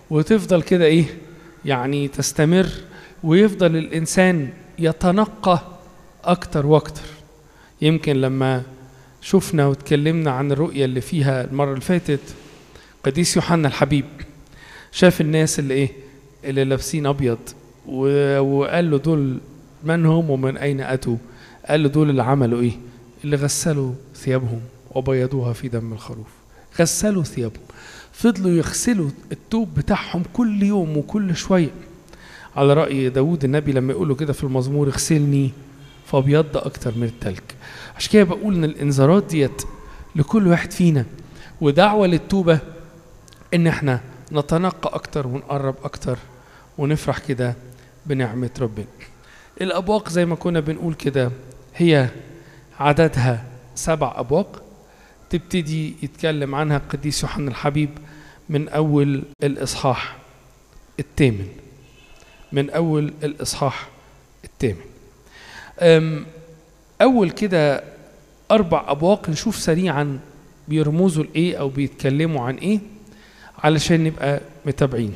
وتفضل كده ايه يعني تستمر ويفضل الانسان يتنقى اكتر واكتر يمكن لما شفنا واتكلمنا عن الرؤية اللي فيها المرة اللي فاتت قديس يوحنا الحبيب شاف الناس اللي ايه اللي لابسين ابيض و- وقال له دول من هم ومن اين اتوا قال له دول اللي عملوا ايه اللي غسلوا ثيابهم وبيضوها في دم الخروف غسلوا ثيابهم فضلوا يغسلوا التوب بتاعهم كل يوم وكل شوية على رأي داود النبي لما يقول له كده في المزمور اغسلني فابيض أكتر من التلج عشان كده بقول إن الإنذارات ديت لكل واحد فينا ودعوة للتوبة إن إحنا نتنقى أكتر ونقرب أكتر ونفرح كده بنعمة ربنا الأبواق زي ما كنا بنقول كده هي عددها سبع أبواق تبتدي يتكلم عنها القديس يوحنا الحبيب من أول الإصحاح الثامن من أول الإصحاح الثامن أم، أول كده أربع أبواق نشوف سريعا بيرمزوا لإيه أو بيتكلموا عن إيه علشان نبقى متابعين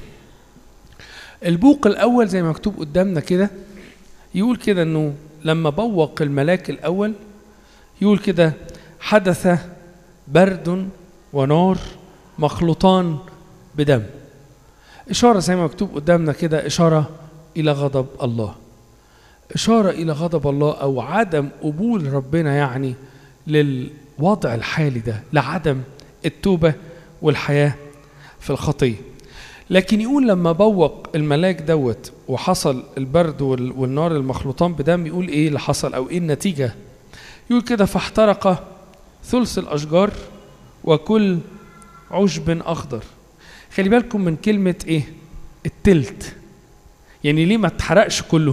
البوق الأول زي ما مكتوب قدامنا كده يقول كده إنه لما بوق الملاك الأول يقول كده حدث برد ونار مخلوطان بدم إشارة زي ما مكتوب قدامنا كده إشارة إلى غضب الله إشارة إلى غضب الله أو عدم قبول ربنا يعني للوضع الحالي ده لعدم التوبة والحياة في الخطية لكن يقول لما بوق الملاك دوت وحصل البرد وال- والنار المخلوطان بدم يقول ايه اللي حصل او ايه النتيجة يقول كده فاحترق ثلث الاشجار وكل عشب اخضر خلي بالكم من كلمة ايه التلت يعني ليه ما اتحرقش كله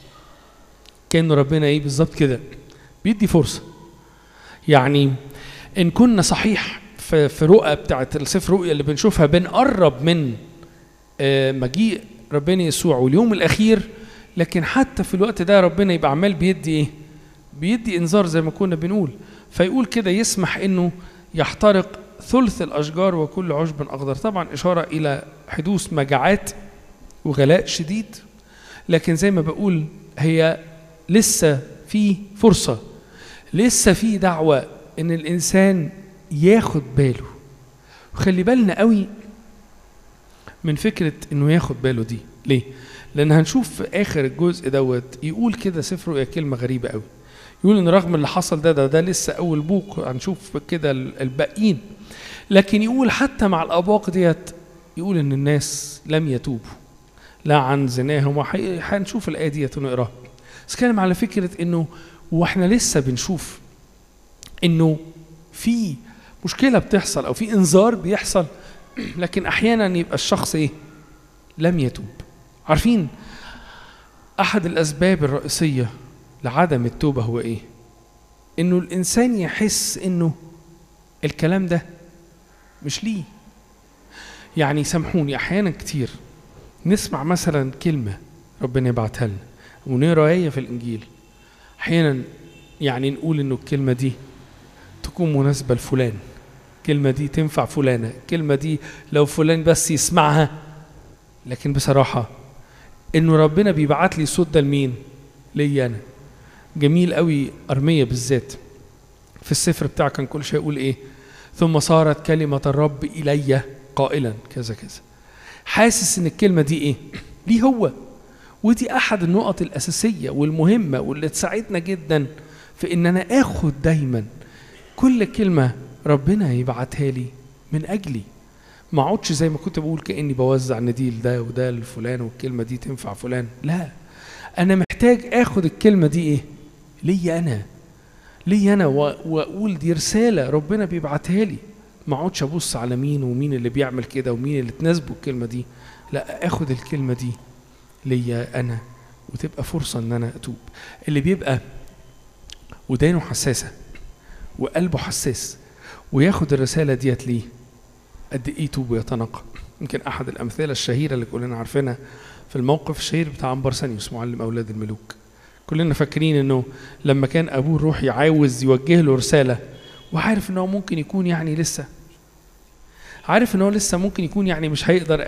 كأنه ربنا ايه بالظبط كده بيدي فرصة يعني ان كنا صحيح في في رؤى بتاعت السفر رؤيا اللي بنشوفها بنقرب من آه، مجيء ربنا يسوع واليوم الاخير لكن حتى في الوقت ده ربنا يبقى عمال بيدي ايه بيدي انذار زي ما كنا بنقول فيقول كده يسمح انه يحترق ثلث الاشجار وكل عشب اخضر طبعا اشاره الى حدوث مجاعات وغلاء شديد لكن زي ما بقول هي لسه في فرصه لسه في دعوه ان الانسان ياخد باله وخلي بالنا قوي من فكره انه ياخد باله دي ليه لان هنشوف في اخر الجزء دوت يقول كده سفر رؤيا كلمه غريبه قوي يقول ان رغم اللي حصل ده ده, ده لسه اول بوق هنشوف كده ال- الباقيين لكن يقول حتى مع الابواق ديت يقول ان الناس لم يتوبوا لا عن زناهم وحي- هنشوف الايه ديت ونقراها بس كلام على فكره انه واحنا لسه بنشوف انه في مشكله بتحصل او في انذار بيحصل لكن احيانا يبقى الشخص ايه لم يتوب عارفين احد الاسباب الرئيسيه لعدم التوبه هو ايه انه الانسان يحس انه الكلام ده مش ليه يعني سامحوني احيانا كتير نسمع مثلا كلمه ربنا يبعتها لنا ونقرا ايه في الانجيل احيانا يعني نقول انه الكلمه دي تكون مناسبه لفلان الكلمه دي تنفع فلانه الكلمه دي لو فلان بس يسمعها لكن بصراحه انه ربنا بيبعت لي صوت ده لمين ليا انا جميل قوي ارميه بالذات في السفر بتاعه كان كل شيء يقول ايه ثم صارت كلمه الرب الي قائلا كذا كذا حاسس ان الكلمه دي ايه ليه هو ودي احد النقط الاساسيه والمهمه واللي تساعدنا جدا في ان انا اخد دايما كل كلمه ربنا يبعتها لي من اجلي ما اقعدش زي ما كنت بقول كاني بوزع نديل ده وده لفلان والكلمه دي تنفع فلان لا انا محتاج اخد الكلمه دي ايه ليا انا ليا انا و- واقول دي رساله ربنا بيبعتها لي ما اقعدش ابص على مين ومين اللي بيعمل كده ومين اللي تناسبه الكلمه دي لا اخد الكلمه دي ليا انا وتبقى فرصه ان انا اتوب اللي بيبقى ودانه حساسه وقلبه حساس وياخد الرساله ديت ليه قد ايه يتوب ويتنقى يمكن احد الامثله الشهيره اللي كلنا عارفينها في الموقف الشهير بتاع امبرسانيوس معلم اولاد الملوك كلنا فاكرين انه لما كان ابوه الروحي عاوز يوجه له رساله وعارف ان هو ممكن يكون يعني لسه عارف ان هو لسه ممكن يكون يعني مش هيقدر